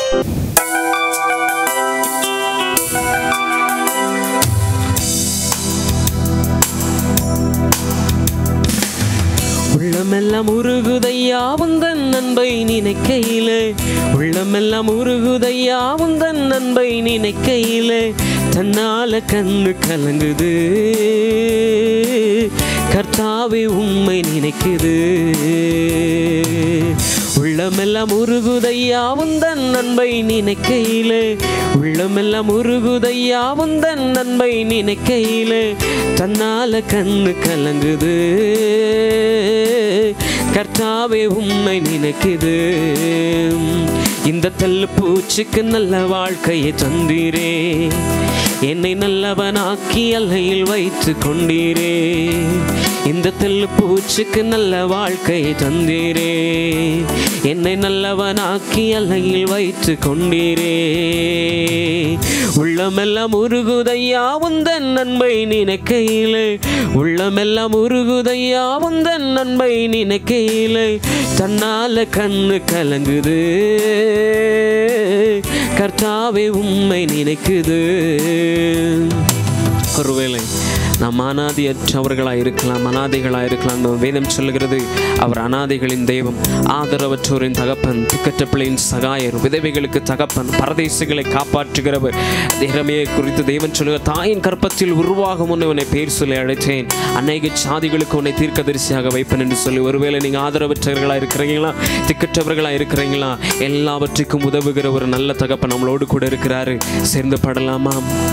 உள்ளமெல்லாம் உருகுதையா உந்தன் நண்பை நினைக்கையிலே உள்ளமெல்லாம் உருகுதையா உந்தன் நண்பை நினைக்கையிலே தன்னால கண்ணு கலங்குது கர்த்தாவே உம்மை நினைக்குது உள்ளமெல்லாம் உருகுதையா உந்தன் நண்பை நினைக்கையிலே உள்ளமெல்லாம் உருகுதையா உந்தன் நண்பை நினைக்கையிலே தன்னால கண்ணு கலங்குது கர்த்தாவே உம்மை நினைக்குது இந்த தள்ளு பூச்சிக்கு நல்ல வாழ்க்கையை தந்தீரே என்னை நல்லவனாக்கி அல்லையில் வைத்து கொண்டீரே இந்த தெல்லு பூச்சிக்கு நல்ல வாழ்க்கையை தந்தீரே என்னை நல்லவனாக்கி அல்லையில் வைத்து கொண்டீரே உள்ளமெல்லாம் உருகுதையா உந்தன் நன்மை நினைக்கையிலே உள்ளமெல்லாம் உருகுதையா உந்தன் நன்மை நினைக்கையிலே தன்னால கண்ணு கலங்குது கர்த்தாவே உம்மை நினைக்குது ஒருவேளை நாம் அனாதையற்றவர்களாக இருக்கலாம் அனாதைகளாக இருக்கலாம் இந்த வேதம் சொல்லுகிறது அவர் அனாதைகளின் தெய்வம் ஆதரவற்றோரின் தகப்பன் திக்கற்ற பிள்ளையின் சகாயர் விதவைகளுக்கு தகப்பன் பரதேசிகளை காப்பாற்றுகிறவர் திறமையை குறித்து தெய்வம் சொல்லுகிற தாயின் கற்பத்தில் உருவாகும் முன்னே உன்னை பேர் சொல்லி அழைத்தேன் அநேக சாதிகளுக்கு உன்னை தீர்க்கதரிசியாக வைப்பேன் என்று சொல்லி ஒருவேளை நீங்கள் ஆதரவற்றவர்களாக இருக்கிறீங்களா திக்கற்றவர்களாக இருக்கிறீங்களா எல்லாவற்றுக்கும் உதவுகிற ஒரு நல்ல தகப்பன் நம்மளோடு கூட இருக்கிறாரு சேர்ந்து படலாமா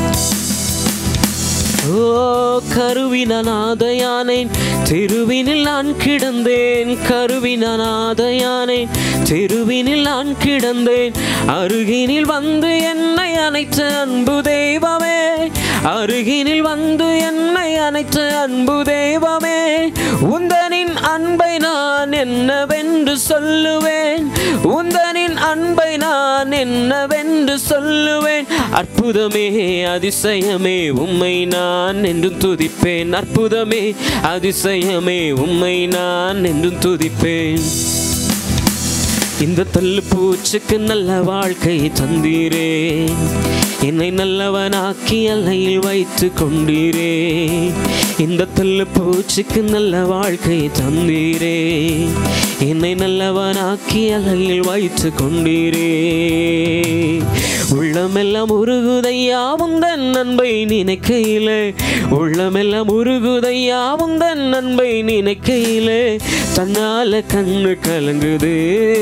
ஓ கருவினாதையானேன் தெருவினில் நான் கிடந்தேன் கருவினாதையானேன் தெருவினில் நான் கிடந்தேன் அருகினில் வந்து என்னை அணைத்த அன்பு தெய்வமே அருகினில் வந்து என்னை அணைத்த அன்பு தெய்வமே உந்தனின் அன்பை நான் என்னவென்று சொல்லுவேன் உந்தனின் அன்பை நான் என்னவென்று சொல்லுவேன் அற்புதமே அதிசயமே உம்மை நான் என்றும் துதிப்பேன் அற்புதமே அதிசயமே உம்மை நான் என்றும் துதிப்பேன் இந்த தள்ளு பூச்சுக்கு நல்ல வாழ்க்கையை தந்தீரே என்னை நல்லவனாக்கி அல்லையில் வைத்து கொண்டீரே இந்த தள்ளு பூச்சுக்கு நல்ல வாழ்க்கையை தந்தீரே என்னை நல்லவனாக்கி அல்லையில் வைத்து கொண்டீரே உள்ளமெல்லாம் உருகுதையா உந்தன் நண்பை நினைக்கையிலே உள்ளமெல்லாம் உருகுதையா உந்தன் நண்பை நினைக்கையிலே தன்னால கண்ணு கலங்குது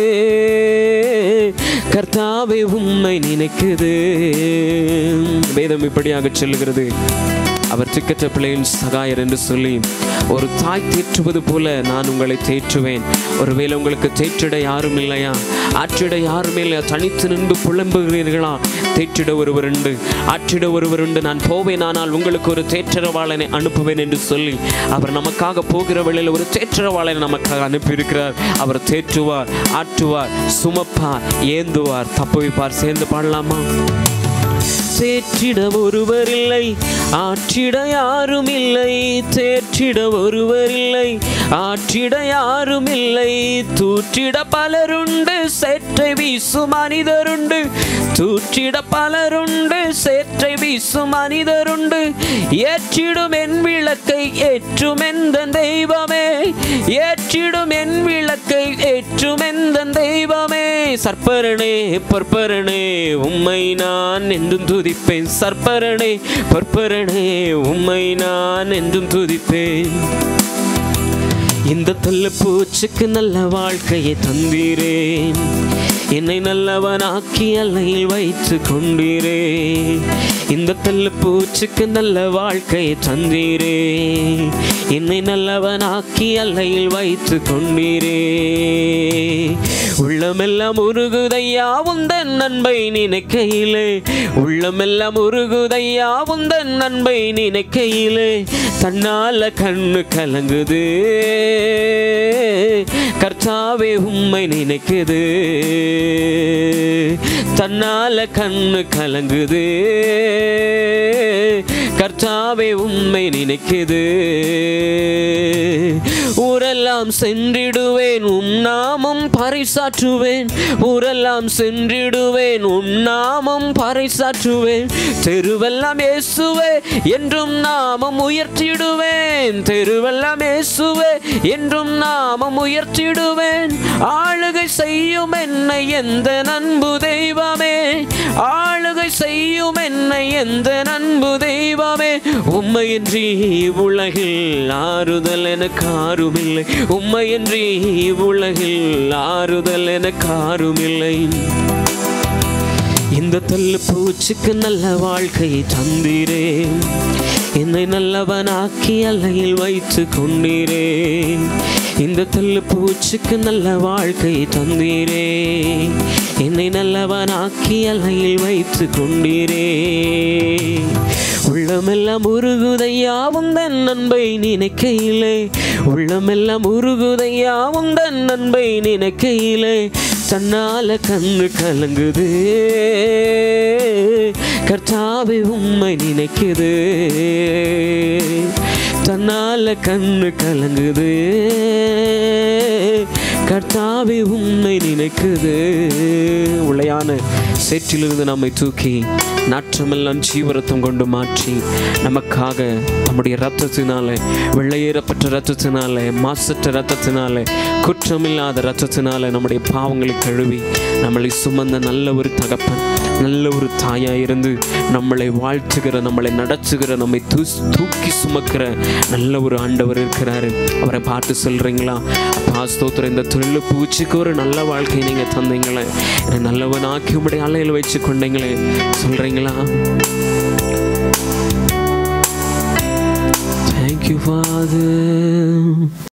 கர்த்தாவே உம்மை நினைக்குது வேதம் இப்படியாக சொல்லுகிறது அவர் திக்கற்ற பிள்ளையின் சகாயர் என்று சொல்லி ஒரு தாய் தேற்றுவது போல நான் உங்களை தேற்றுவேன் ஒருவேளை உங்களுக்கு தேற்றிட யாரும் இல்லையா ஆற்றிட யாரும் இல்லையா தனித்து நின்று புலம்புகிறீர்களா தேற்றிட ஒருவர் உண்டு ஆற்றிட ஒருவர் உண்டு நான் போவேன் ஆனால் உங்களுக்கு ஒரு தேற்றரவாளனை அனுப்புவேன் என்று சொல்லி அவர் நமக்காக போகிற வேளையில் ஒரு தேற்றரவாளனை நமக்காக அனுப்பியிருக்கிறார் அவர் தேற்றுவார் ஆற்றுவார் சுமப்பார் ஏந்துவார் தப்பு வைப்பார் சேர்ந்து பாடலாமா தேற்றிட ஒருவர் இல்லை ஆற்றிட யாரும் இல்லை தேற்றிட ஒருவர் இல்லை ஆற்றிட யாரும் இல்லை தூற்றிட பலருண்டு சேற்றை வீசும் மனிதருண்டு தூற்றிட பலருண்டு சேற்றை வீசும் மனிதருண்டு ஏற்றிடும் என் விளக்கை ஏற்றும் எந்த தெய்வமே ஏற்றிடும் என் விளக்கை ஏற்றும் எந்த தெய்வமே சர்ப்பரணே பொற்பரணே உம்மை நான் என்றும் துதிப்பேன் சர்ப்பரணே பொற்பரணே உம்மை நான் என்றும் துதிப்பேன் இந்த தள்ள பூச்சுக்கு நல்ல வாழ்க்கையை தந்தீரேன் என்னை நல்லவனாக்கி அல்லையில் வைத்து கொண்டீரே இந்த தள்ள பூச்சுக்கு நல்ல வாழ்க்கையை தந்தீரே என்னை நல்லவனாக்கி அல்லையில் வைத்து கொண்டீரே உள்ளமெல்லாம் உருகுதையா உந்தன் நண்பை நினைக்கையிலே உள்ளமெல்லாம் உருகுதையா உந்தன் நண்பை நினைக்கையிலே தன்னால கண்ணு கலங்குது கர்த்தாவே உம்மை நினைக்குது தன்னால கண்ணு கலங்குது கர்த்தாவே உம்மை நினைக்குது ஊரெல்லாம் சென்றிடுவேன் உம் நாமம் பறைசாற்றுவேன் ஊரெல்லாம் சென்றிடுவேன் உம் நாமம் பறைசாற்றுவேன் தெருவெல்லாம் இயேசுவே என்றும் நாமம் உயர்த்திடுவேன் தெருவெல்லாம் இயேசுவே என்றும் நாமம் உயர்த்திடுவேன் ஆளுகை செய்யும் என்னை எந்த நண்பு தெய்வமே ஆளுகை செய்யும் என்னை எந்த நண்பு தெய்வமே உண்மையின்றி உலகில் ஆறுதல் எனக்கு ஆறுமில்லை உண்மையின்றி உலகில் ஆறுதல் எனக்கு ஆறுமில்லை இந்த தள்ளு பூச்சிக்கு நல்ல வாழ்க்கை தந்தீரே என்னை நல்லவனாக்கி அல்லையில் வைத்து கொண்டீரே இந்த தள்ளு பூச்சிக்கு நல்ல வாழ்க்கை தந்தீரே என்னை நல்லவனாக்கி அல்லையில் வைத்து கொண்டீரே உள்ளமெல்லாம் உருகுதையா உந்தன் நண்பை நினைக்கையிலே உள்ளமெல்லாம் உருகுதையா உந்தன் நண்பை நினைக்கையிலே தன்னால கண்ணு கலங்குது கர்த்தாவை உண்மை நினைக்குது தன்னால கண்ணு கலங்குது கர்த்தாவை உண்மை நினைக்குது உளையான சேற்றிலிருந்து நம்மை தூக்கி நாற்றமெல்லாம் ஜீவரத்தம் கொண்டு மாற்றி நமக்காக நம்முடைய ரத்தத்தினால வெள்ளையேறப்பட்ட ரத்தத்தினால மாசற்ற ரத்தத்தினால குற்றமில்லாத ரத்தத்தினால நம்முடைய பாவங்களை கழுவி நம்மளை சுமந்த நல்ல ஒரு தகப்பன் நல்ல ஒரு தாயா இருந்து நம்மளை வாழ்த்துகிற நம்மளை நடத்துகிற நம்மை தூ தூக்கி சுமக்கிற நல்ல ஒரு ஆண்டவர் இருக்கிறாரு அவரை பார்த்து சொல்றீங்களா அப்பா ஸ்தோத்திரம் இந்த தொழில் பூச்சிக்கு ஒரு நல்ல வாழ்க்கையை நீங்க தந்தீங்களே என்னை நல்லவனாக்கி உங்களுடைய அலையில் வச்சு கொண்டீங்களே சொல்றீங்களா தேங்க்யூ ஃபாதர்